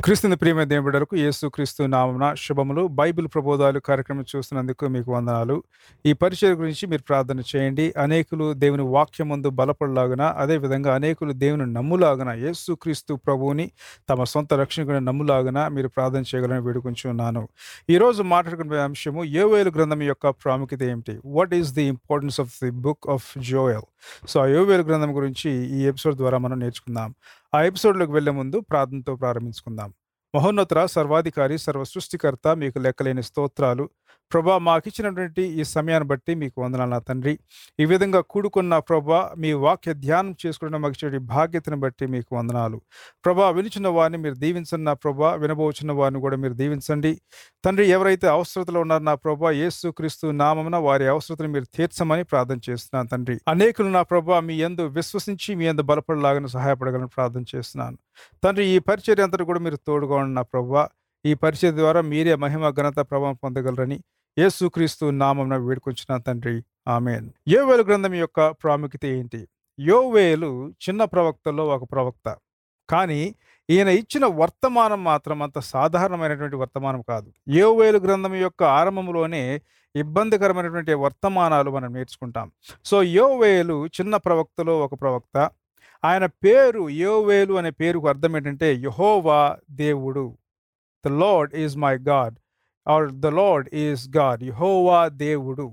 క్రీస్తుని ప్రియమైన దేవుని బిడ్డలకు యేసు క్రీస్తు నామమున శుభములు బైబిల్ ప్రబోధాలు కార్యక్రమం చూస్తున్నందుకు మీకు వందనాలు ఈ పరిచయం గురించి మీరు ప్రార్థన చేయండి అనేకులు దేవుని వాక్యం ముందు బలపడలాగున అదేవిధంగా అనేకులు దేవుని నమ్ములాగున యేసు క్రీస్తు ప్రభువుని తమ సొంత రక్షకుని నమ్ములాగున మీరు ప్రార్థన చేయగలని వేడుకుంటున్నాను ఈరోజు మాట్లాడుకునే అంశము యోవేలు గ్రంథం యొక్క ప్రాముఖ్యత ఏమిటి what is the importance of the book of Joel so ఆ యోవేలు గ్రంథం గురించి ఈ ఎపిసోడ్ ద్వారా మనం నేర్చుకుందాం ఆ ఎపిసోడ్లోకి వెళ్లే ముందు ప్రార్థనతో ప్రారంభించుకుందాం మహోన్నతర సర్వాధికారి సర్వ సృష్టికర్త మీకు లెక్కలేని స్తోత్రాలు ప్రభా మాకిచ్చినటువంటి ఈ సమయాన్ని బట్టి మీకు వందనాలు నా తండ్రి ఈ విధంగా కూడుకున్న ప్రభా మీ వాక్య ధ్యానం చేసుకున్న మాకు ఇచ్చే భాగ్యతను బట్టి మీకు వందనాలు ప్రభా వినుచున్న వారిని మీరు దీవించండి నా ప్రభా వినబోచున్న వారిని కూడా మీరు దీవించండి తండ్రి ఎవరైతే అవసరతలో ఉన్నారో నా ప్రభా యేసు క్రీస్తు నామమున వారి అవసరతను మీరు తీర్చమని ప్రార్థన చేస్తున్నాను తండ్రి అనేకులు నా ప్రభా మీ యందు విశ్వసించి మీ యందు బలపడలాగానే సహాయపడగలని ప్రార్థన చేస్తున్నాను తండ్రి ఈ పరిచర్య అంతటి కూడా మీరు తోడుగా ఉన్న నా ప్రభా ఈ పరిచయ ద్వారా మీరే మహిమ ఘనత ప్రభావం పొందగలరని యేసుక్రీస్తు నామం వేడుకొంచిన తండ్రి ఆమెన్ యోవేలు గ్రంథం యొక్క ప్రాముఖ్యత ఏంటి యోవేలు చిన్న ప్రవక్తలో ఒక ప్రవక్త కానీ ఈయన ఇచ్చిన వర్తమానం మాత్రం అంత సాధారణమైనటువంటి వర్తమానం కాదు యోవేలు గ్రంథం యొక్క ఆరంభంలోనే ఇబ్బందికరమైనటువంటి వర్తమానాలు మనం నేర్చుకుంటాం సో యోవేలు చిన్న ప్రవక్తలో ఒక ప్రవక్త ఆయన పేరు యోవేలు అనే పేరుకు అర్థం ఏంటంటే యహోవా దేవుడు the lord is my god or the lord is god యహోవా దేవుడు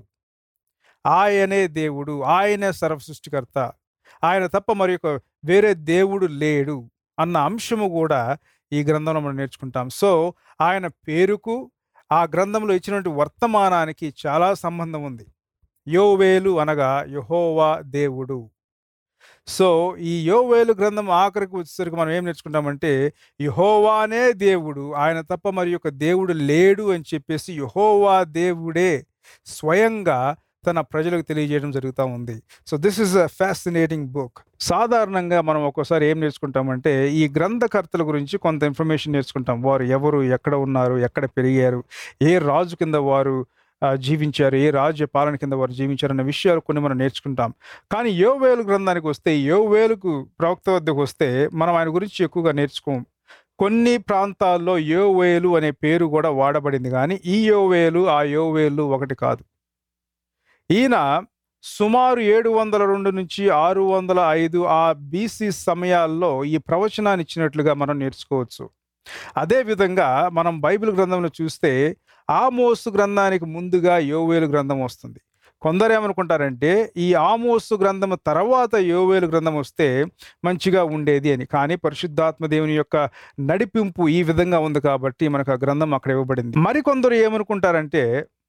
ఆయనే దేవుడు ఆయనే సర్వ సృష్టికర్త ఆయన తప్ప మరి ఒక వేరే దేవుడు లేడు అన్న అంశము కూడా ఈ గ్రంథంలో మనం నేర్చుకుంటాం సో ఆయన పేరుకు ఆ గ్రంథంలో ఇచ్చినటువంటి వర్తమానానికి చాలా సంబంధం ఉంది యోవేలు అనగా యహోవా దేవుడు సో ఈ యోవేలు గ్రంథం ఆఖరికి వచ్చేసరికి మనం ఏం నేర్చుకుంటామంటే యహోవానే దేవుడు ఆయన తప్ప మరి యొక్క దేవుడు లేడు అని చెప్పేసి యహోవా దేవుడే స్వయంగా తన ప్రజలకు తెలియజేయడం జరుగుతూ ఉంది so this is a fascinating book సాధారణంగా మనం ఒక్కోసారి ఏం నేర్చుకుంటామంటే ఈ గ్రంథకర్తల గురించి కొంత ఇన్ఫర్మేషన్ నేర్చుకుంటాం వారు ఎవరు ఎక్కడ ఉన్నారు ఎక్కడ పెరిగారు ఏ రాజు కింద వారు ఆ, జీవించారు ఏ రాజ్య పాలన కింద వారు జీవించారు అన్న విషయాలు కొన్ని మనం నేర్చుకుంటాం కానీ యోవేలు గ్రంథానికి వస్తే యోవేలుకు ప్రవక్త వద్దకు వస్తే మనం ఆయన గురించి ఎక్కువగా నేర్చుకోం కొన్ని ప్రాంతాల్లో యోవేలు అనే పేరు కూడా వాడబడింది కానీ ఈ యోవేలు ఆ యోవేలు ఒకటి కాదు ఈయన సుమారు ఏడు వందల రెండు నుంచి ఆరు వందల ఐదు ఆ బీసీ సమయాల్లో ఈ ప్రవచనాన్ని ఇచ్చినట్లుగా మనం నేర్చుకోవచ్చు అదేవిధంగా మనం బైబిల్ గ్రంథంలో చూస్తే ఆమోసు గ్రంథానికి ముందుగా యోవేలు గ్రంథం వస్తుంది కొందరు ఏమనుకుంటారంటే ఈ ఆమోసు గ్రంథం తర్వాత యోవేలు గ్రంథం వస్తే మంచిగా ఉండేది అని కానీ పరిశుద్ధాత్మ దేవుని యొక్క నడిపింపు ఈ విధంగా ఉంది కాబట్టి మనకు ఆ గ్రంథం అక్కడ ఇవ్వబడింది మరికొందరు ఏమనుకుంటారంటే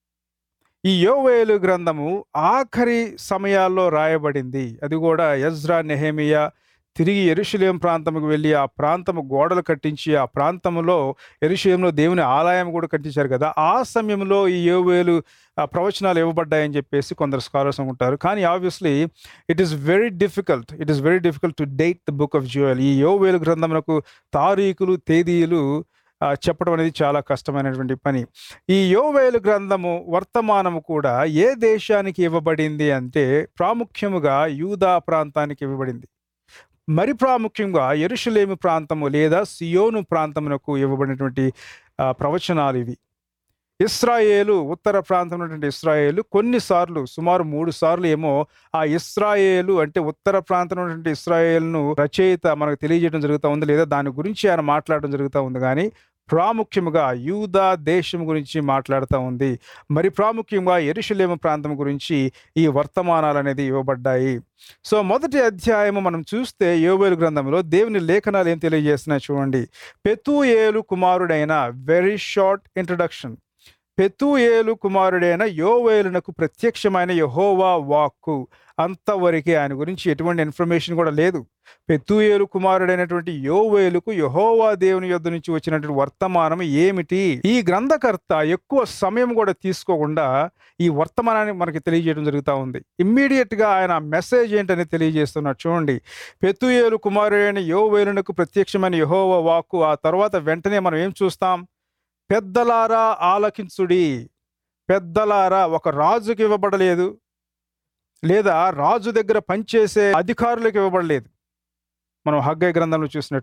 ఈ యోవేలు గ్రంథము ఆఖరి సమయాల్లో రాయబడింది అది కూడా యజ్రా నెహేమియా తిరిగి ఎరుషులేం ప్రాంతంకు వెళ్ళి ఆ ప్రాంతము గోడలు కట్టించి ఆ ప్రాంతంలో ఎరుషులేంలో దేవుని ఆలయం కూడా కట్టించారు కదా ఆ సమయంలో ఈ యోవేలు ఆ ప్రవచనాలు ఇవ్వబడ్డాయని చెప్పేసి కొందరు స్కాలర్స్ అనుకుంటారు కానీ obviously it is very difficult it is very difficult to date the book of Joel ఈ యోవేలు గ్రంథమునకు తారీఖులు తేదీలు ఆ, చెప్పడం అనేది చాలా కష్టమైనటువంటి పని ఈ యోవేలు గ్రంథము వర్తమానము కూడా ఏ దేశానికి ఇవ్వబడింది అంటే ప్రాముఖ్యముగా యూదా ప్రాంతానికి ఇవ్వబడింది మరి ప్రాముఖ్యంగా ఎరుషులేము ప్రాంతము లేదా సియోను ప్రాంతమునకు ఇవ్వబడినటువంటి ఆ, ప్రవచనాలు ఇవి ఇస్రాయేలు ఉత్తర ప్రాంతం ఉన్నటువంటి ఇస్రాయేలు కొన్నిసార్లు సుమారు మూడు సార్లు ఏమో ఆ ఇస్రాయేలు అంటే ఉత్తర ప్రాంతం ఉన్నటువంటి ఇస్రాయేల్ను రచయిత మనకు తెలియజేయడం జరుగుతూ ఉంది లేదా దాని గురించి ఆయన మాట్లాడడం జరుగుతూ ఉంది కానీ ప్రాముఖ్యముగా యూదా దేశం గురించి మాట్లాడుతూ ఉంది మరి ప్రాముఖ్యంగా ఎరుషులేము ప్రాంతం గురించి ఈ వర్తమానాలు అనేది ఇవ్వబడ్డాయి సో మొదటి అధ్యాయము మనం చూస్తే యోవేలు గ్రంథంలో దేవుని లేఖనాలు ఏం తెలియజేస్తున్నాయి చూడండి పెతుయేలు కుమారుడైన వెరీ షార్ట్ ఇంట్రడక్షన్ పెతుయేలు కుమారుడైన యోవేలునకు ప్రత్యక్షమైన యహోవా వాక్కు అంతవరకే ఆయన గురించి ఎటువంటి ఇన్ఫర్మేషన్ కూడా లేదు పెతుయేలు కుమారుడైనటువంటి యోవేలుకు యహోవా దేవుని యొద్ద నుంచి వచ్చినటువంటి వర్తమానం ఏమిటి ఈ గ్రంథకర్త ఎక్కువ సమయం కూడా తీసుకోకుండా ఈ వర్తమానాన్ని మనకి తెలియజేయడం జరుగుతూ ఉంది ఇమ్మీడియట్ గా ఆయన మెసేజ్ ఏంటని తెలియజేస్తున్నాడు చూడండి పెతుయేలు కుమారుడైన యోవేలునకు ప్రత్యక్షమైన యహోవా వాక్కు ఆ తర్వాత వెంటనే మనం ఏం చూస్తాం పెద్దలారా ఆలకించుడి పెద్దలారా ఒక రాజుకి ఇవ్వబడలేదు లేదా రాజు దగ్గర పనిచేసే అధికారులకు ఇవ్వబడలేదు మనం హగ్గై గ్రంథంలో చూసినట్లుగా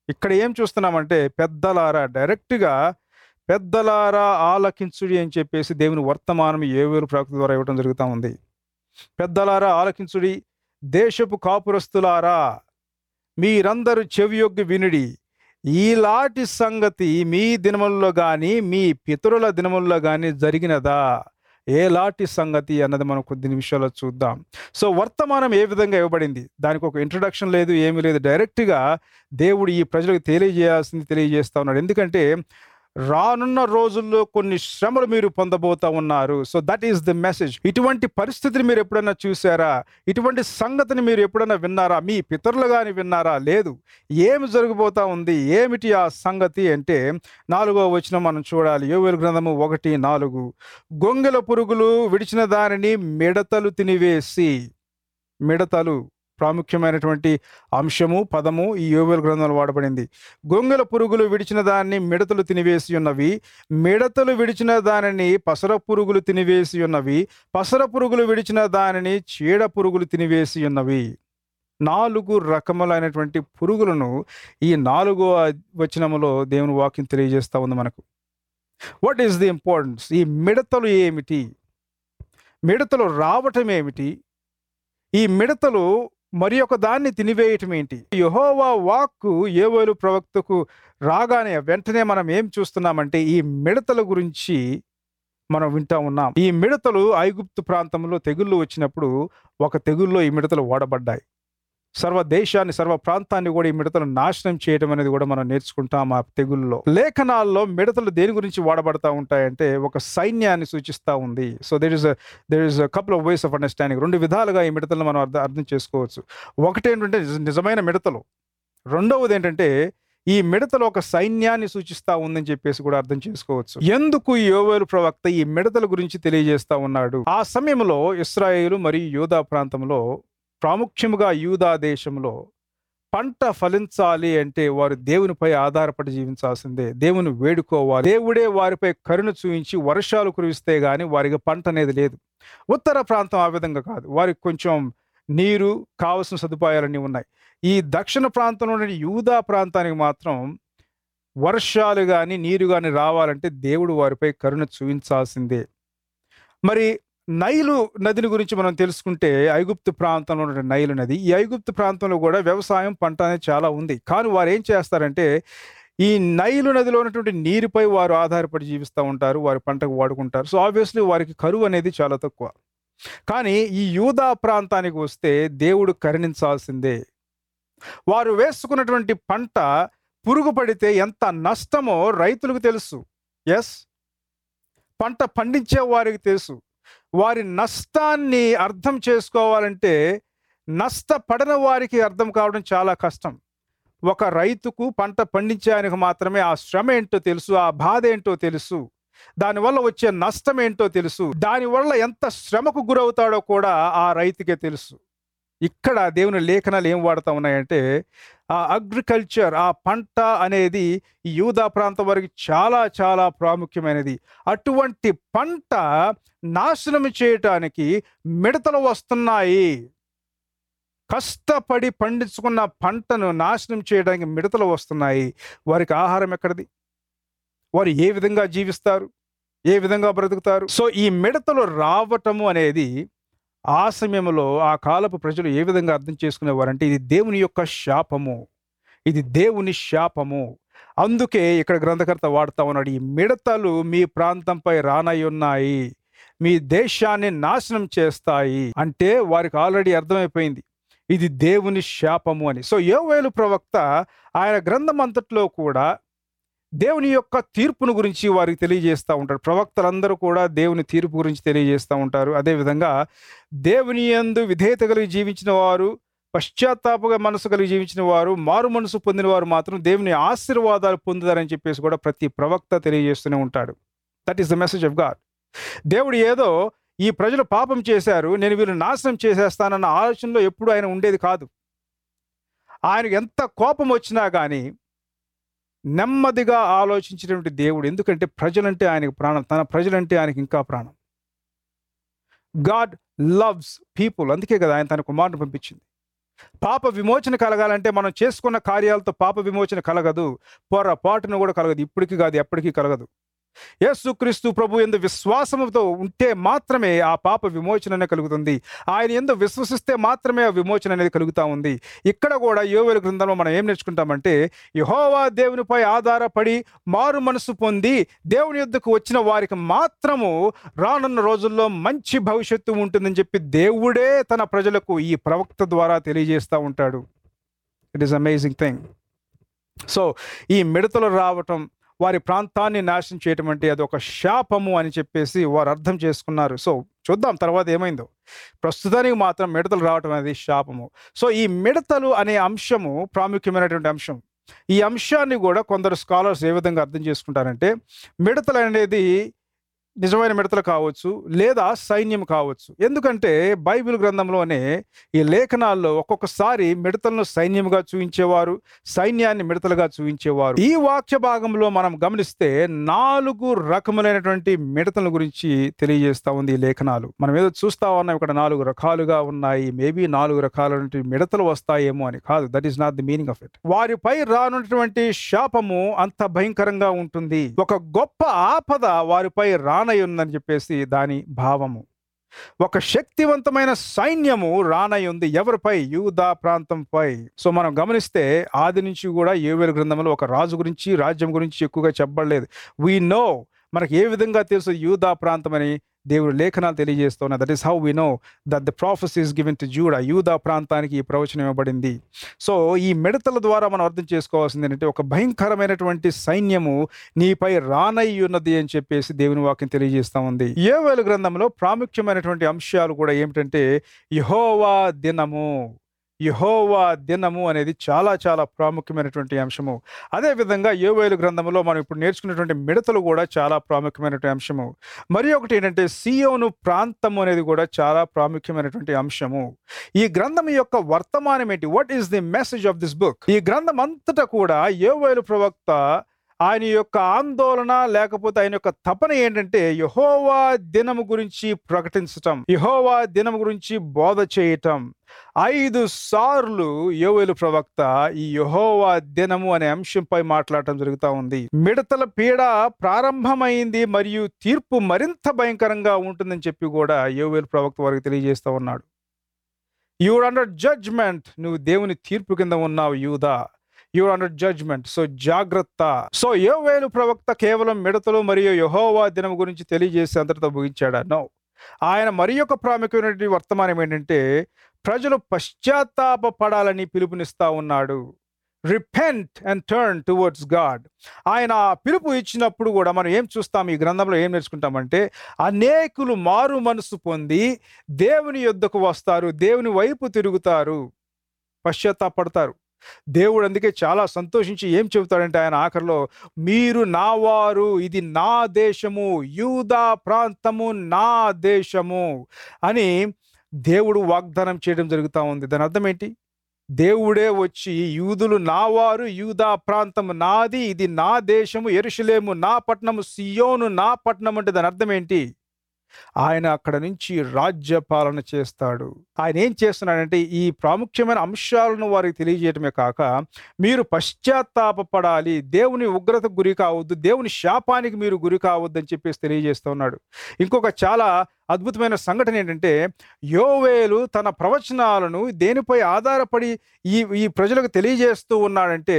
ఇక్కడ ఏం చూస్తున్నామంటే పెద్దలారా డైరెక్ట్గా పెద్దలారా ఆలకించుడి అని చెప్పేసి దేవుని వర్తమానం ఏవేలు ప్రవక్త ద్వారా ఇవ్వడం జరుగుతూ ఉంది పెద్దలారా ఆలకించుడి దేశపు కాపురస్తులారా మీరందరూ చెవియొగ్గి వినుడి ఈలాంటి సంగతి మీ దినముల్లో గాని మీ పితరుల దినముల్లో గాని జరిగినదా ఏలాంటి సంగతి అన్నది మనం కొద్ది నిమిషాల్లో చూద్దాం సో వర్తమానం ఏ విధంగా ఇవ్వబడింది దానికి ఒక ఇంట్రడక్షన్ లేదు ఏమీ లేదు డైరెక్ట్గా దేవుడు ఈ ప్రజలకు తెలియజేయాల్సింది తెలియజేస్తా ఉన్నాడు ఎందుకంటే రానున్న రోజుల్లో కొన్ని శ్రమలు మీరు పొందబోతా ఉన్నారు so that is the message ఇటువంటి పరిస్థితిని మీరు ఎప్పుడైనా చూసారా ఇటువంటి సంగతిని మీరు ఎప్పుడైనా విన్నారా మీ పితరులు కానీ విన్నారా లేదు ఏమి జరగబోతా ఉంది ఏమిటి ఆ సంగతి అంటే నాలుగో వచనం మనం చూడాలి యోవేలు గ్రంథము ఒకటి నాలుగు గొంగెల పురుగులు విడిచిన దానిని మిడతలు తినివేసి మిడతలు ప్రాముఖ్యమైనటువంటి అంశము పదము ఈ యోవేలు గ్రంథంలో వాడబడింది గొంగెల పురుగులు విడిచిన దాన్ని మిడతలు తినివేసి ఉన్నవి మిడతలు విడిచిన దానిని పసర పురుగులు తినివేసి ఉన్నవి పసర పురుగులు విడిచిన దానిని చీడ పురుగులు తినివేసి ఉన్నవి నాలుగు రకములైనటువంటి పురుగులను ఈ నాలుగో వచనములో దేవుని వాక్యం తెలియజేస్తా ఉంది మనకు వాట్ ఈస్ ది ఇంపార్టెన్స్ ఈ మిడతలు ఏమిటి మిడతలు రావటం ఏమిటి ఈ మిడతలు మరి ఒక దాన్ని తినివేయటం ఏంటి యహోవా వాక్కు ఏవోలు ప్రవక్తకు రాగానే వెంటనే మనం ఏం చూస్తున్నామంటే ఈ మిడతల గురించి మనం వింటా ఉన్నాం ఈ మిడతలు ఐగుప్తు ప్రాంతంలో తెగుళ్ళు వచ్చినప్పుడు ఒక తెగుల్లో ఈ మిడతలు ఓడబడ్డాయి సర్వ దేశాన్ని సర్వ ప్రాంతాన్ని కూడా ఈ మిడతలు నాశనం చేయడం అనేది కూడా మనం నేర్చుకుంటాం ఆ తెగుల్లో లేఖనాల్లో మిడతలు దేని గురించి వాడబడతా ఉంటాయంటే ఒక సైన్యాన్ని సూచిస్తూ ఉంది so there is there is couple of ways of understanding రెండు విధాలుగా ఈ మిడతలను మనం అర్థం అర్థం చేసుకోవచ్చు ఒకటి ఏంటంటే నిజ- నిజమైన మిడతలు రెండవది ఏంటంటే ఈ మిడతలు ఒక సైన్యాన్ని సూచిస్తా ఉందని చెప్పేసి కూడా అర్థం చేసుకోవచ్చు ఎందుకు ఈ యోవేలు ప్రవక్త ఈ మిడతల గురించి తెలియజేస్తా ఉన్నాడు ఆ సమయంలో ఇస్రాయేలు మరియు యూదా ప్రాంతంలో ప్రాముఖ్యముగా యూదా దేశంలో పంట ఫలించాలి అంటే వారు దేవునిపై ఆధారపడి జీవించాల్సిందే దేవుని వేడుకోవాలి దేవుడే వారిపై కరుణ చూయించి వర్షాలు కురిస్తే గాని వారికి పంట అనేది లేదు ఉత్తర ప్రాంతం ఆ విధంగా కాదు వారికి కొంచెం నీరు కావలసిన సదుపాయాలన్నీ ఉన్నాయి ఈ దక్షిణ ప్రాంతంలో ఉన్న యూదా ప్రాంతానికి మాత్రం వర్షాలు కానీ నీరు కానీ రావాలంటే దేవుడు వారిపై కరుణ చూపించాల్సిందే మరి నైలు నదిని గురించి మనం తెలుసుకుంటే ఐగుప్తు ప్రాంతంలో ఉన్న నైలు నది ఈ ఐగుప్తు ప్రాంతంలో కూడా వ్యవసాయం పంట అనేది చాలా ఉంది కానీ వారు ఏం చేస్తారంటే ఈ నైలు నదిలో ఉన్నటువంటి నీరుపై వారు ఆధారపడి జీవిస్తూ ఉంటారు వారి పంటకు వాడుకుంటారు సో ఆబ్వియస్లీ వారికి కరువు అనేది చాలా తక్కువ కానీ ఈ యూదా ప్రాంతానికి వస్తే దేవుడు కరుణించాల్సిందే వారు వేసుకున్నటువంటి పంట పురుగు పడితే ఎంత నష్టమో రైతులకు తెలుసు ఎస్ పంట పండించే వారికి తెలుసు వారి నష్టాన్ని అర్థం చేసుకోవాలంటే నష్టపడిన వారికి అర్థం కావడం చాలా కష్టం ఒక రైతుకు పంట పండించే ఆయనకు మాత్రమే ఆ శ్రమ ఏంటో తెలుసు ఆ బాధ ఏంటో తెలుసు దానివల్ల వచ్చే నష్టం ఏంటో తెలుసు దానివల్ల ఎంత శ్రమకు గురవుతాడో కూడా ఆ రైతుకే తెలుసు ఇక్కడ దేవుని లేఖనాలు ఏం వాడుతూ ఉన్నాయంటే ఆ అగ్రికల్చర్ ఆ పంట అనేది ఈ యూదా ప్రాంతం వరకు చాలా చాలా ప్రాముఖ్యమైనది అటువంటి పంట నాశనం చేయటానికి మిడతలు వస్తున్నాయి కష్టపడి పండించుకున్న పంటను నాశనం చేయడానికి మిడతలు వస్తున్నాయి వారికి ఆహారం ఎక్కడిది వారు ఏ విధంగా జీవిస్తారు ఏ విధంగా బ్రతుకుతారు సో ఈ మిడతలు రావటము అనేది ఆ సమయంలో ఆ కాలపు ప్రజలు ఏ విధంగా అర్థం చేసుకునేవారంటే ఇది దేవుని యొక్క శాపము ఇది దేవుని శాపము అందుకే ఇక్కడ గ్రంథకర్త వాడుతా ఉన్నాడు ఈ మిడతలు మీ ప్రాంతంపై రానయ్యున్నాయి మీ దేశాన్ని నాశనం చేస్తాయి అంటే వారికి ఆల్రెడీ అర్థమైపోయింది ఇది దేవుని శాపము అని సో యోవేలు ప్రవక్త ఆయన గ్రంథం అంతట్లో కూడా దేవుని యొక్క తీర్పును గురించి వారికి తెలియజేస్తూ ఉంటారు ప్రవక్తలందరూ కూడా దేవుని తీర్పు గురించి తెలియజేస్తూ ఉంటారు అదేవిధంగా దేవుని యందు విధేయత కలిగి జీవించిన వారు పశ్చాత్తాపగా మనసు కలిగి జీవించిన వారు మారు మనసు పొందిన వారు మాత్రం దేవుని ఆశీర్వాదాలు పొందుతారని చెప్పేసి కూడా ప్రతి ప్రవక్త తెలియజేస్తూనే ఉంటాడు that is the message of God దేవుడు ఏదో ఈ ప్రజలు పాపం చేశారు నేను వీళ్ళు నాశనం చేసేస్తానన్న ఆలోచనలో ఎప్పుడు ఆయన ఉండేది కాదు ఆయనకు ఎంత కోపం వచ్చినా కానీ నెమ్మదిగా ఆలోచించినటువంటి దేవుడు ఎందుకంటే ప్రజలంటే ఆయనకు ప్రాణం తన ప్రజలంటే ఆయనకి ఇంకా ప్రాణం గాడ్ లవ్స్ పీపుల్ అందుకే కదా ఆయన తన కుమారుని పంపించింది పాప విమోచన కలగాలంటే మనం చేసుకున్న కార్యాలతో పాప విమోచన కలగదు పొరపాటును కూడా కలగదు ఇప్పటికీ కాదు ఎప్పటికీ కలగదు యేసుక్రీస్తు ప్రభు ఎందు విశ్వాసముతో ఉంటే మాత్రమే ఆ పాప విమోచన కలుగుతుంది ఆయన ఎందు విశ్వసిస్తే మాత్రమే ఆ విమోచన అనేది కలుగుతా ఉంది ఇక్కడ కూడా యోవేల గ్రంథంలో మనం ఏం నేర్చుకుంటామంటే యహోవా దేవునిపై ఆధారపడి మారు మనసు పొంది దేవుని యొద్దకు వచ్చిన వారికి మాత్రము రానున్న రోజుల్లో మంచి భవిష్యత్తు ఉంటుందని చెప్పి దేవుడే తన ప్రజలకు ఈ ప్రవక్త ద్వారా తెలియజేస్తూ ఉంటాడు it is amazing thing so ఈ మిడతలు రావటం వారి ప్రాంతాన్ని నాశనం చేయటం అంటే అది ఒక శాపము అని చెప్పేసి వారు అర్థం చేసుకున్నారు సో చూద్దాం తర్వాత ఏమైందో ప్రస్తుతానికి మాత్రం మిడతలు రావటం అనేది శాపము సో ఈ మిడతలు అనే అంశము ప్రాముఖ్యమైనటువంటి అంశం ఈ అంశాన్ని కూడా కొందరు స్కాలర్స్ ఏ విధంగా అర్థం చేసుకుంటారంటే మిడతలు అనేది నిజమైన మిడతలు కావచ్చు లేదా సైన్యం కావచ్చు ఎందుకంటే బైబిల్ గ్రంథంలోనే ఈ లేఖనాల్లో ఒక్కొక్కసారి మిడతలను సైన్యంగా చూపించేవారు సైన్యాన్ని మిడతలుగా చూపించేవారు ఈ వాక్య భాగంలో మనం గమనిస్తే నాలుగు రకములైనటువంటి మిడతల గురించి తెలియజేస్తా ఉంది ఈ లేఖనాలు మనం ఏదో చూస్తా ఉన్నాం ఇక్కడ నాలుగు రకాలుగా ఉన్నాయి మేబీ నాలుగు రకాలైనటువంటి మిడతలు వస్తాయేమో అని కాదు that is not the meaning of it వారిపై రానున్నటువంటి శాపము అంత భయంకరంగా ఉంటుంది ఒక గొప్ప ఆపద వారిపై రానై ఉందని చెప్పేసి దాని భావము ఒక శక్తివంతమైన సైన్యము రానై ఉంది ఎవరిపై యూదా ప్రాంతంపై సో మనం గమనిస్తే ఆది నుంచి కూడా ఏవేలు గ్రంథంలో ఒక రాజు గురించి రాజ్యం గురించి ఎక్కువగా చెప్పబడలేదు వీ నో మనకి ఏ విధంగా తెలుసు యూదా ప్రాంతం అని దేవుడు లేఖనాలు తెలియజేస్తున్నా that is how we know that the prophecy is given to Judah యూదా ప్రాంతానికి ఈ ప్రవచనం ఇవ్వబడింది సో ఈ మిడతల ద్వారా మనం అర్థం చేసుకోవాల్సింది ఏంటంటే ఒక భయంకరమైనటువంటి సైన్యము నీపై రానై ఉన్నది అని చెప్పేసి దేవుని వాక్యం తెలియజేస్తా ఉంది ఏవేలు గ్రంథంలో ప్రాముఖ్యమైనటువంటి అంశాలు కూడా ఏమిటంటే యహోవా దినము యహోవా దినము అనేది చాలా చాలా ప్రాముఖ్యమైనటువంటి అంశము అదేవిధంగా యోవేలు గ్రంథంలో మనం ఇప్పుడు నేర్చుకున్నటువంటి మిడతలు కూడా చాలా ప్రాముఖ్యమైనటువంటి అంశము మరి ఒకటి ఏంటంటే సియోను ప్రాంతము అనేది కూడా చాలా ప్రాముఖ్యమైనటువంటి అంశము ఈ గ్రంథం యొక్క వర్తమానం ఏంటి what is the message of this book ఈ గ్రంథం అంతటా కూడా యోవేలు ప్రవక్త ఆయన యొక్క ఆందోళన లేకపోతే ఆయన యొక్క తపన ఏంటంటే యహోవా దినము గురించి ప్రకటించటం యహోవా దినము గురించి బోధ చేయటం ఐదు సార్లు యోవేలు ప్రవక్త ఈ యహోవా దినము అనే అంశంపై మాట్లాడటం జరుగుతూ ఉంది మిడతల పీడ ప్రారంభమైంది మరియు తీర్పు మరింత భయంకరంగా ఉంటుందని చెప్పి కూడా యోవేలు ప్రవక్త వారికి తెలియజేస్తూ ఉన్నాడు యూర్ అండర్ జడ్జ్మెంట్ నువ్వు దేవుని తీర్పు కింద ఉన్నావు యూదా యూర్ అండర్ జడ్జ్మెంట్ సో జాగ్రత్త సో యోవేలు ప్రవక్త కేవలం మిడతలు మరియు యహోవా దినం గురించి తెలియజేసి అంతటితో ముగించాడా నో ఆయన మరి యొక్క ప్రాముఖ్యమైనటువంటి వర్తమానం ఏంటంటే ప్రజలు పశ్చాత్తాపపడాలని పిలుపునిస్తా ఉన్నాడు repent and turn towards God ఆయన ఆ పిలుపు ఇచ్చినప్పుడు కూడా మనం ఏం చూస్తాం ఈ గ్రంథంలో ఏం నేర్చుకుంటామంటే అనేకులు మారు మనసు పొంది దేవుని యొద్దకు వస్తారు దేవుని వైపు తిరుగుతారు పశ్చాత్తాపడతారు దేవుడు అందుకే చాలా సంతోషించి ఏం చెబుతాడంటే ఆయన ఆఖరిలో మీరు నావారు ఇది నా దేశము యూదా ప్రాంతము నా దేశము అని దేవుడు వాగ్దానం చేయడం జరుగుతూ ఉంది దాని అర్థం ఏంటి దేవుడే వచ్చి యూదులు నావారు యూదా ప్రాంతం నాది ఇది నా దేశము ఎరుషలేము నా పట్టణము సియోను నా పట్టణం అంటే దాని అర్థం ఏంటి ఆయన అక్కడ నుంచి రాజ్య పాలన చేస్తాడు ఆయన ఏం చేస్తున్నాడంటే ఈ ప్రాముఖ్యమైన అంశాలను వారికి తెలియజేయటమే కాక మీరు పశ్చాత్తాపపడాలి దేవుని ఉగ్రతకు గురి కావద్దు దేవుని శాపానికి మీరు గురి కావద్దు అని చెప్పేసి తెలియజేస్తూ ఉన్నాడు ఇంకొక చాలా అద్భుతమైన సంఘటన ఏంటంటే యోవేలు తన ప్రవచనాలను దేనిపై ఆధారపడి ఈ ఈ ప్రజలకు తెలియజేస్తూ ఉన్నాడంటే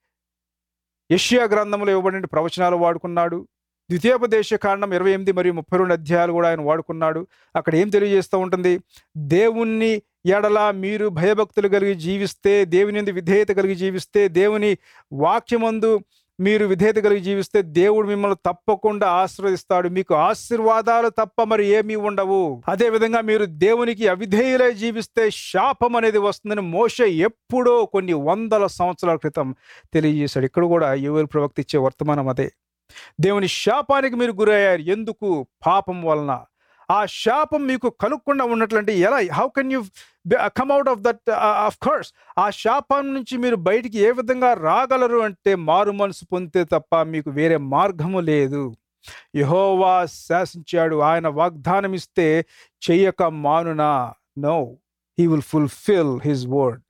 యష్యా గ్రంథంలో ఇవ్వబడిన ప్రవచనాలు వాడుకున్నాడు ద్వితీయోపదేశ కాండం ఇరవై ఎనిమిది మరియు ముప్పై రెండు అధ్యాయాలు కూడా ఆయన వాడుకున్నాడు అక్కడ ఏం తెలియజేస్తూ ఉంటుంది దేవుణ్ణి ఎడల మీరు భయభక్తులు కలిగి జీవిస్తే దేవుని యందు విధేయత కలిగి జీవిస్తే దేవుని వాక్యమందు మీరు విధేయత కలిగి జీవిస్తే దేవుడు మిమ్మల్ని తప్పకుండా ఆశీర్వదిస్తాడు మీకు ఆశీర్వాదాలు తప్ప మరి ఏమీ ఉండవు అదే విధంగా మీరు దేవునికి అవిధేయులై జీవిస్తే శాపం అనేది వస్తుందని మోష ఎప్పుడో కొన్ని వందల సంవత్సరాల క్రితం తెలియజేశాడు ఇక్కడ కూడా యువల్ ప్రవక్త ఇచ్చే వర్తమానం అదే దేవుని శాపానికి మీరు గురయ్యారు ఎందుకు పాపం వలన ఆ శాపం మీకు కలుగకుండా ఉన్నట్లంటే ఎలా how can you come out of that of course ఆ శాపం నుంచి మీరు బయటికి ఏ విధంగా రాగలరు అంటే మారు మనసు పొందితే తప్ప మీకు వేరే మార్గము లేదు యహోవా శాసించాడు ఆయన వాగ్దానం ఇస్తే చెయ్యక మానునా no he will fulfil his word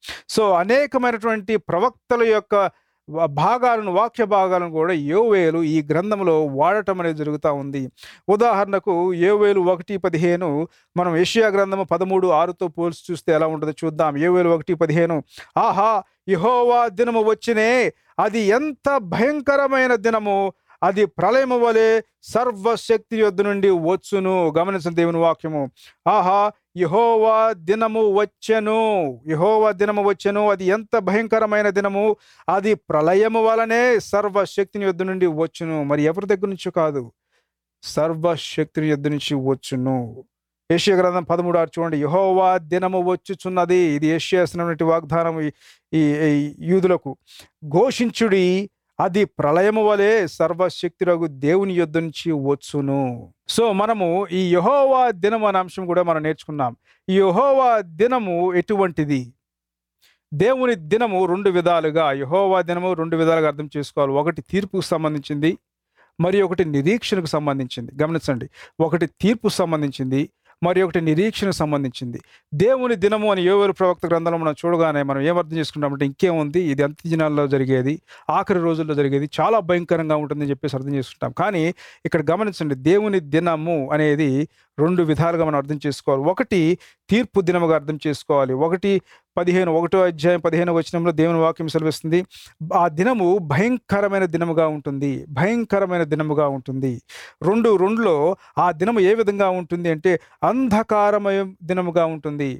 so అనేకమైనటువంటి ప్రవక్తల యొక్క వ- భాగాలను వాక్య భాగాలను కూడా యోవేలు ఈ గ్రంథంలో వాడటం అనేది జరుగుతూ ఉంది ఉదాహరణకు యోవేలు ఒకటి పదిహేను మనం ఏషియా గ్రంథము పదమూడు ఆరుతో పోల్చి చూస్తే ఎలా ఉంటుందో చూద్దాం యోవేలు ఒకటి పదిహేను ఆహా యహోవా దినము వచ్చినే అది ఎంత భయంకరమైన దినము అది ప్రళయము వలె సర్వశక్తి యొద్ద నుండి వచ్చును గమనించిన దేవుని వాక్యము ఆహా యహోవా దినము వచ్చెను యహోవా దినము వచ్చెను అది ఎంత భయంకరమైన దినము అది ప్రళయము వలనే సర్వశక్తిని యొద్ద నుండి వచ్చును మరి ఎవరి దగ్గర నుంచి కాదు సర్వశక్తిని యొద్ద నుంచి వచ్చును ఏషియా గ్రంథం పదమూడు ఆరు చూడండి యహోవా దినము వచ్చుచున్నది ఇది ఏషియాసినటువంటి వాగ్దానం ఈ- ఈ ఈ యూదులకు ఘోషించుడి అది ప్రళయము వలె సర్వశక్తిరగు దేవుని యొద్ద నుంచి వచ్చును సో మనము ఈ యహోవా దినం అనే అంశం కూడా మనం నేర్చుకున్నాం ఈ యహోవా దినము ఎటువంటిది దేవుని దినము రెండు విధాలుగా యహోవా దినము రెండు విధాలుగా అర్థం చేసుకోవాలి ఒకటి తీర్పుకు సంబంధించింది మరి ఒకటి నిరీక్షణకు సంబంధించింది గమనించండి ఒకటి తీర్పు సంబంధించింది మరి ఒకటి నిరీక్షణకు సంబంధించింది దేవుని దినము అని యోవేలు ప్రవక్త గ్రంథంలో మనం చూడగానే మనం ఏం అర్థం చేసుకుంటామంటే ఇంకేముంది ఇది అంత్య దినాల్లో జరిగేది ఆఖరి రోజుల్లో జరిగేది చాలా భయంకరంగా ఉంటుందని చెప్పేసి అర్థం చేసుకుంటాం కానీ ఇక్కడ గమనించండి దేవుని దినము అనేది రెండు విధాలుగా మనం అర్థం చేసుకోవాలి ఒకటి తీర్పు దినముగా అర్థం చేసుకోవాలి ఒకటి పదిహేను ఒకటో అధ్యాయం పదిహేను వచనంలో దేవుని వాక్యం సెలవిస్తుంది ఆ దినము భయంకరమైన దినముగా ఉంటుంది భయంకరమైన దినముగా ఉంటుంది రెండు రెండులో ఆ దినము ఏ విధంగా ఉంటుంది అంటే అంధకారమయ దినముగా ఉంటుంది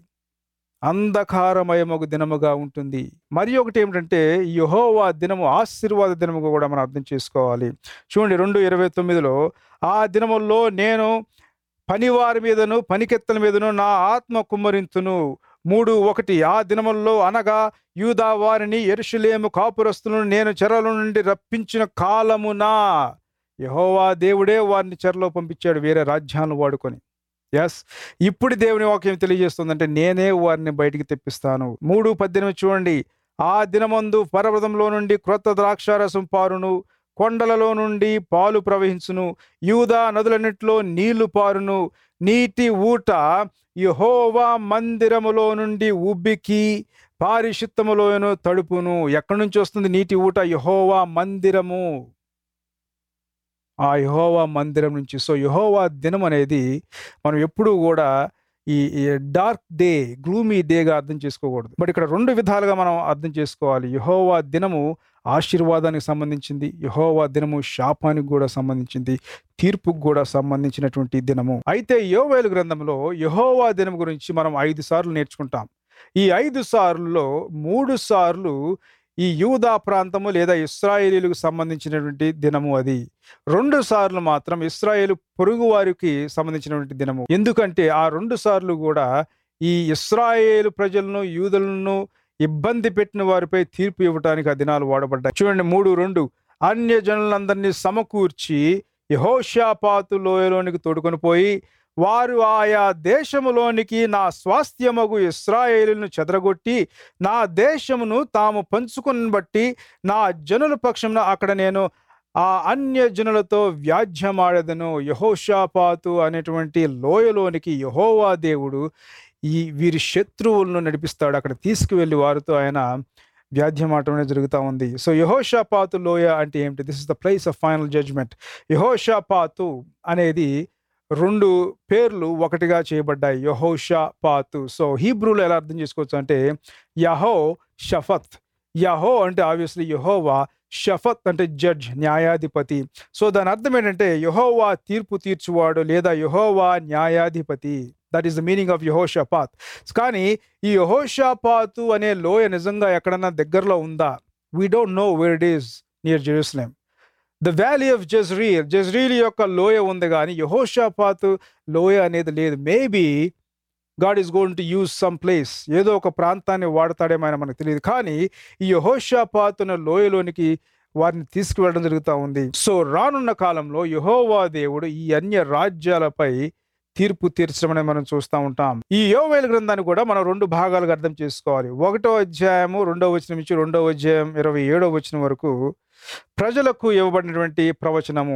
అంధకారమయమగు దినముగా ఉంటుంది మరి ఒకటి ఏమిటంటే యహోవా దినము ఆశీర్వాద దినముగా కూడా మనం అర్థం చేసుకోవాలి చూడండి రెండు ఇరవై తొమ్మిదిలో ఆ దినముల్లో నేను పనివారి మీదను పనికెత్తల మీదను నా ఆత్మ కుమ్మరింతును మూడు ఒకటి ఆ దినముల్లో అనగా యూదా వారిని ఎరుషులేము కాపురస్తులను నేను చెరల నుండి రప్పించిన కాలమునా యహోవా దేవుడే వారిని చెరలో పంపించాడు వేరే రాజ్యాలను వాడుకొని ఎస్ ఇప్పుడు దేవుని వాక్యం తెలియజేస్తుందంటే నేనే వారిని బయటికి తెప్పిస్తాను మూడు పద్దెనిమిది చూడండి ఆ దినమందు పర్వతంలో నుండి క్రొత్త ద్రాక్షారసం పారును కొండలలో నుండి పాలు ప్రవహించును యూదా నదులన్నిట్లో నీళ్లు పారును నీటి ఊట యహోవా మందిరములో నుండి ఉబ్బికి పారిశుద్ధములోను తడుపును ఎక్కడి నుంచి వస్తుంది నీటి ఊట యహోవా మందిరము ఆ యహోవా మందిరం నుంచి సో యహోవా దినం అనేది మనం ఎప్పుడూ కూడా ఈ డార్క్ డే గ్లూమీ డేగా అర్థం చేసుకోకూడదు బట్ ఇక్కడ రెండు విధాలుగా మనం అర్థం చేసుకోవాలి యహోవా దినము ఆశీర్వాదానికి సంబంధించింది యహోవా దినము శాపానికి కూడా సంబంధించింది తీర్పుకు కూడా సంబంధించినటువంటి దినము అయితే యోవేలు గ్రంథంలో యహోవా దినం గురించి మనం ఐదు సార్లు నేర్చుకుంటాం ఈ ఐదు సార్లులో మూడు సార్లు ఈ యూదా ప్రాంతము లేదా ఇస్రాయేలీలకు సంబంధించినటువంటి దినము అది రెండు సార్లు మాత్రం ఇస్రాయేలు పొరుగు వారికి సంబంధించినటువంటి దినము ఎందుకంటే ఆ రెండు సార్లు కూడా ఈ ఇస్రాయేలు ప్రజలను యూదులను ఇబ్బంది పెట్టిన వారిపై తీర్పు ఇవ్వడానికి ఆ దినాలు వాడబడ్డాయి చూడండి మూడు రెండు అన్య జనులందరినీ సమకూర్చి యహోషాపాతు లోయలోనికి తోడుకొని పోయి వారు ఆయా దేశములోనికి నా స్వాస్థ్యమగు ఇస్రాయేలును చెదరగొట్టి నా దేశమును తాము పంచుకుని బట్టి నా జనుల పక్షంన అక్కడ నేను ఆ అన్య జనులతో వ్యాజ్యమాడదను యహోషాపాతు అనేటువంటి లోయలోనికి యహోవా దేవుడు ఈ వీరి శత్రువులను నడిపిస్తాడు అక్కడ తీసుకువెళ్ళి వారితో ఆయన వ్యాధ్యమాటం అనేది జరుగుతూ ఉంది సో యహోషాపాతు లోయ అంటే ఏమిటి this is the place of final judgment యహోషాపాతు అనేది రెండు పేర్లు ఒకటిగా చేయబడ్డాయి యహోషా పాతు సో హీబ్రూలో ఎలా అర్థం చేసుకోవచ్చు అంటే యహో షఫత్ యహో అంటే ఆబ్వియస్లీ యహోవా షఫత్ అంటే జడ్జ్ న్యాయాధిపతి సో దాని అర్థం ఏంటంటే యహోవా తీర్పు తీర్చువాడు లేదా యహోవా న్యాయాధిపతి that is the meaning of Jehoshaphat కానీ ఈ యహోషాపాతు అనే లోయ నిజంగా ఎక్కడన్నా దగ్గరలో ఉందా we don't know where it is near Jerusalem the valley of Jezreel Jezreel యొక్క లోయ ఉంది కానీ యహోషాపాతు లోయ అనేది లేదు maybe God is going to use some place ఏదో ఒక ప్రాంతాన్ని వాడతాడేమో ఆయన మనకు తెలియదు కానీ ఈ యహోషాపాతున లోయలోనికి వారిని తీసుకువెళ్ళడం జరుగుతూ ఉంది సో రానున్న కాలంలో యహోవా దేవుడు ఈ అన్య రాజ్యాలపై తీర్పు తీర్చడం మనం చూస్తూ ఉంటాం ఈ యోవేల గ్రంథాన్ని కూడా మనం రెండు భాగాలుగా అర్థం చేసుకోవాలి ఒకటో అధ్యాయము రెండో వచనం నుంచి రెండో అధ్యాయం ఇరవై ఏడో వచనం వరకు ప్రజలకు ఇవ్వబడినటువంటి ప్రవచనము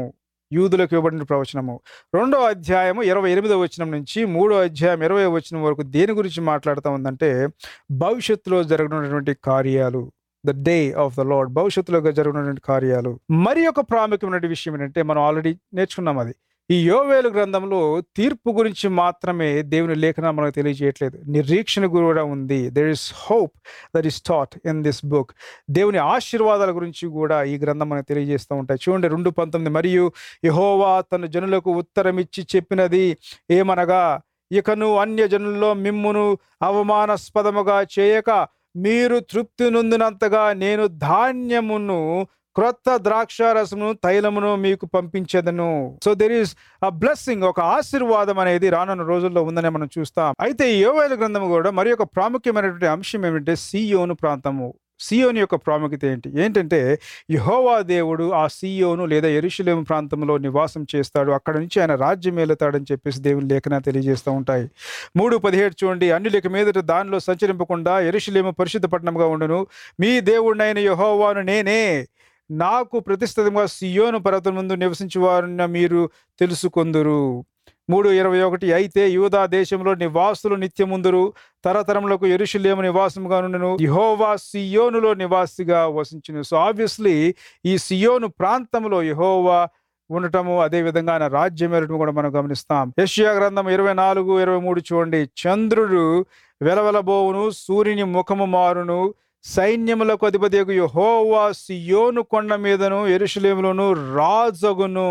యూదులకు ఇవ్వబడిన ప్రవచనము రెండో అధ్యాయము ఇరవై ఎనిమిదో వచనం నుంచి మూడో అధ్యాయం ఇరవై వచనం వరకు దేని గురించి మాట్లాడుతూ ఉందంటే భవిష్యత్తులో జరగనున్నటువంటి కార్యాలు the day of the Lord భవిష్యత్తులో జరగనున్నటువంటి కార్యాలు మరి ఒక ప్రాముఖ్యమైన విషయం ఏంటంటే మనం ఆల్రెడీ నేర్చుకున్నాం అది ఈ యోవేలు గ్రంథంలో తీర్పు గురించి మాత్రమే దేవుని లేఖనం మనకు తెలియజేయట్లేదు నిరీక్షణ కూడా ఉంది there is hope that is taught in this book దేవుని ఆశీర్వాదాల గురించి కూడా ఈ గ్రంథం మనకు తెలియజేస్తూ ఉంటాయి చూడండి రెండు పంతొమ్మిది మరియు యహోవా తన జనులకు ఉత్తరం ఇచ్చి చెప్పినది ఏమనగా ఇకను అన్య జనుల్లో మిమ్మును అవమానాస్పదముగా చేయక మీరు తృప్తి నొందినంతగా నేను ధాన్యమును క్రొత్త ద్రాక్షారసమును తైలమును మీకు పంపించేదను so there is a blessing ఒక ఆశీర్వాదం అనేది రానున్న రోజుల్లో ఉందని మనం చూస్తాం అయితే ఈ యోవేల గ్రంథం కూడా మరి ఒక ప్రాముఖ్యమైనటువంటి అంశం ఏమిటంటే సియోను ప్రాంతము సియోని యొక్క ప్రాముఖ్యత ఏంటి ఏంటంటే యహోవా దేవుడు ఆ సియోను లేదా ఎరుషులేము ప్రాంతంలో నివాసం చేస్తాడు అక్కడ నుంచి ఆయన రాజ్యం ఏలుతాడని చెప్పేసి దేవుని లేఖన తెలియజేస్తూ ఉంటాయి మూడు పదిహేడు చూడండి అన్యులకి మీదట దానిలో సంచరింపకుండా ఎరుషులేము పరిశుద్ధ పట్టణంగా ఉండును మీ దేవుడినైన యహోవాను నేనే నాకు ప్రతిష్ఠితంగా సియోను పర్వతం ముందు నివసించి వారిన మీరు తెలుసుకొందురు మూడు ఇరవై ఒకటి అయితే యూదా దేశంలో నివాసులు నిత్యముందురు తరతరములకు ఎరుషులేము నివాసముగా నుండును యహోవా సియోనులో నివాసిగా వసించును సో ఆబ్వియస్లీ ఈ సియోను ప్రాంతంలో యహోవా ఉండటము అదే విధంగా ఆయన రాజ్యం వెళ్ళటం కూడా మనం గమనిస్తాం యష్యా గ్రంథం ఇరవై నాలుగు ఇరవై మూడు చూడండి చంద్రుడు వెలవెలబోవును సూర్యుని ముఖము మారును సైన్యములకు అధిపతి యహోవా సియోను కొండ మీదను ఎరుషులేములోను రాజగును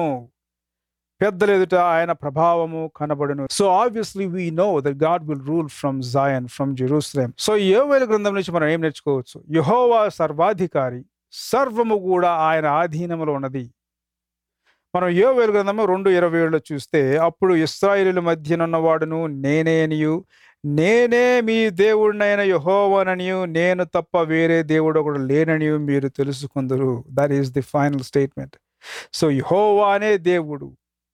పెద్దల ఎదుట ఆయన ప్రభావము కనబడును so obviously we know that God will rule from Zion from Jerusalem so యోవేల గ్రంథం నుంచి మనం ఏం నేర్చుకోవచ్చు యహోవా సర్వాధికారి సర్వము కూడా ఆయన ఆధీనములో ఉన్నది మనం యోవేలు గ్రంథము రెండు ఇరవై ఏడులో చూస్తే అప్పుడు ఇస్రాయిలుల మధ్యనున్నవాడును నేనే అనియు నేనే మీ దేవుడినైన యహోవననియు నేను తప్ప వేరే దేవుడు ఒకడు లేననియు మీరు తెలుసుకుందరు that is the final statement so యహోవా అనే దేవుడు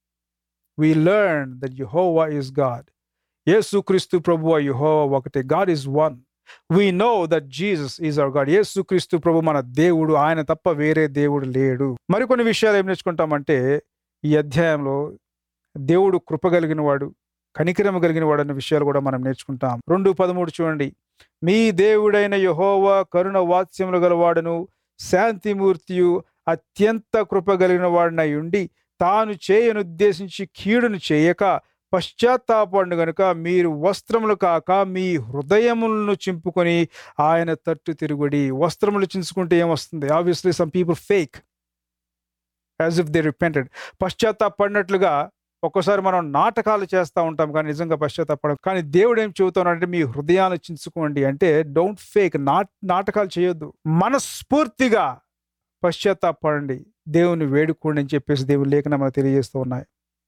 we learn that Jehovah is God. యేసుక్రీస్తు ప్రభు యహోవా ఒకటే God is one we know that Jesus is our God యేసుక్రీస్తు ప్రభు మన దేవుడు ఆయన తప్ప వేరే దేవుడు లేడు మరికొన్ని విషయాలు ఏం నేర్చుకుంటామంటే ఈ అధ్యాయంలో దేవుడు కృప కలిగిన వాడు కనికరమ కలిగిన వాడు అన్న విషయాలు కూడా మనం నేర్చుకుంటాం రెండు పదమూడు చూడండి మీ దేవుడైన యహోవా కరుణ వాత్స్యములు గలవాడును శాంతిమూర్తియు అత్యంత కృప కలిగిన వాడినై ఉండి తాను చేయనుద్దేశించి కీడును చేయక పశ్చాత్తాపండు గనుక మీరు వస్త్రములు కాక మీ హృదయములను చింపుకొని ఆయన తట్టు తిరుగుడి వస్త్రములు చించుకుంటే ఏమొస్తుంది obviously some people fake as if they repented పశ్చాత్తాపడినట్లుగా ఒక్కోసారి మనం నాటకాలు చేస్తూ ఉంటాం కానీ నిజంగా పశ్చాత్తాపడం కానీ దేవుడు ఏం చెబుతున్నాడంటే మీ హృదయాలు చించుకోండి అంటే డోంట్ ఫేక్ నాట్ నాటకాలు చేయొద్దు మనస్ఫూర్తిగా పశ్చాత్తాపడండి దేవుని వేడుకోండి అని చెప్పేసి దేవుని లేఖన మనకు తెలియజేస్తూ ఉన్నాయి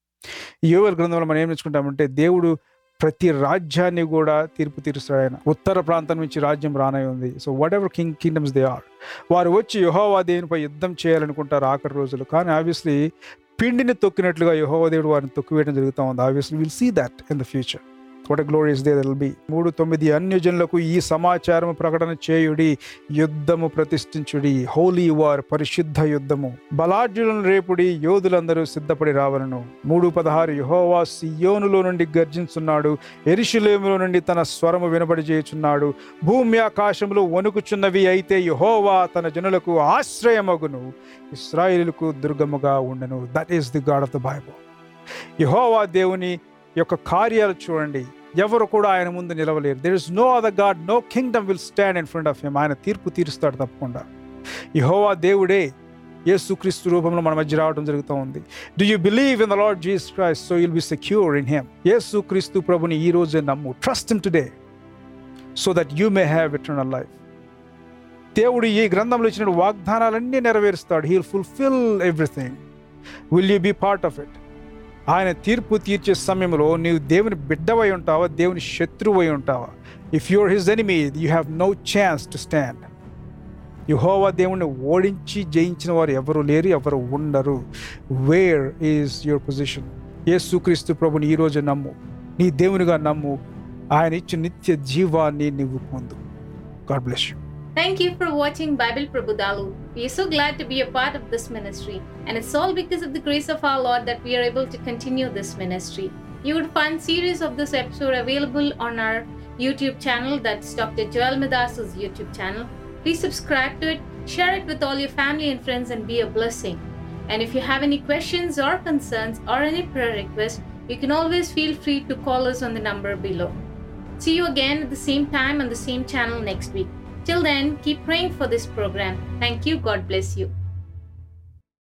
యోగల గ్రంథంలో మనం ఏం నేర్చుకుంటామంటే దేవుడు ప్రతి రాజ్యాన్ని కూడా తీర్పు తీరుస్తాడు ఆయన ఉత్తర ప్రాంతం నుంచి రాజ్యం రానై ఉంది so whatever king kingdoms they are వారు వచ్చి యహోవా దేవునిపై యుద్ధం చేయాలనుకుంటారు ఆఖరి రోజులు కానీ ఆబ్వియస్లీ పిండిని తొక్కినట్లుగా యహోవా దేవుడు వారిని తొక్కివేయడం జరుగుతూ ఉంది obviously will see that in the future what glory is they will be మూడు తొమ్మిది అన్యజనులకు ఈ సమాచారము ప్రకటన చేయుడి యుద్ధము ప్రతిష్ఠించుడి హోలీ వార్ పరిశుద్ధ యుద్ధము బలాఢ్యులను రేపుడి యోధులందరూ సిద్ధపడి రావలను మూడు పదహారు యహోవా సియోనులో నుండి గర్జించున్నాడు ఎరిశిలేములో నుండి తన స్వరము వినబడి చేయుచున్నాడు భూమి ఆకాశములు వణుకుచున్నవి అయితే యహోవా తన జనులకు ఆశ్రయమగును ఇస్రాయిలుకు దుర్గముగా ఉండను that is the God of the Bible యహోవా దేవుని యొక్క కార్యాలు చూడండి ఎవరు కూడా ఆయన ముందు నిలవలేరు there is no other God no kingdom will stand in front of him ఆయన తీర్పు తీరుస్తాడు తప్పకుండా యహోవా దేవుడే యేసుక్రీస్తు రూపంలో మన మధ్య రావడం జరుగుతూ ఉంది do you believe in the Lord Jesus Christ so will be secure in him యేసుక్రీస్తు ప్రభుని ఈ రోజే నమ్ము trust him today so that you may have eternal life దేవుడు ఈ గ్రంథంలో ఇచ్చిన వాగ్దానాలన్నీ నెరవేరుస్తాడు he'll fulfil everything will you be part of it ఆయన తీర్పు తీర్చే సమయంలో నీవు దేవుని బిడ్డవై ఉంటావా దేవుని శత్రువై ఉంటావా if you're his enemy you have no chance to stand యహోవా దేవుణ్ణి ఓడించి జయించిన వారు ఎవరు లేరు ఎవరు ఉండరు వేర్ ఈజ్ యువర్ పొజిషన్ యేసుక్రీస్తు ప్రభుని ఈరోజు నమ్ము నీ దేవునిగా నమ్ము ఆయన ఇచ్చిన నిత్య జీవాన్ని నీవు పొందు God bless you Thank you for watching Bible Prabhudalu. We are so glad to be a part of this ministry, and it's all because of the grace of our Lord that we are able to continue this ministry. You would find series of this episode available on our YouTube channel, that's Dr. Joel Medas's YouTube channel. Please subscribe to it, share it with all your family and friends, and be a blessing. And if you have any questions or concerns or any prayer requests, you can always feel free to call us on the number below. See you again at the same time on the same channel next week. Till then, keep praying for this program. Thank you. God bless you.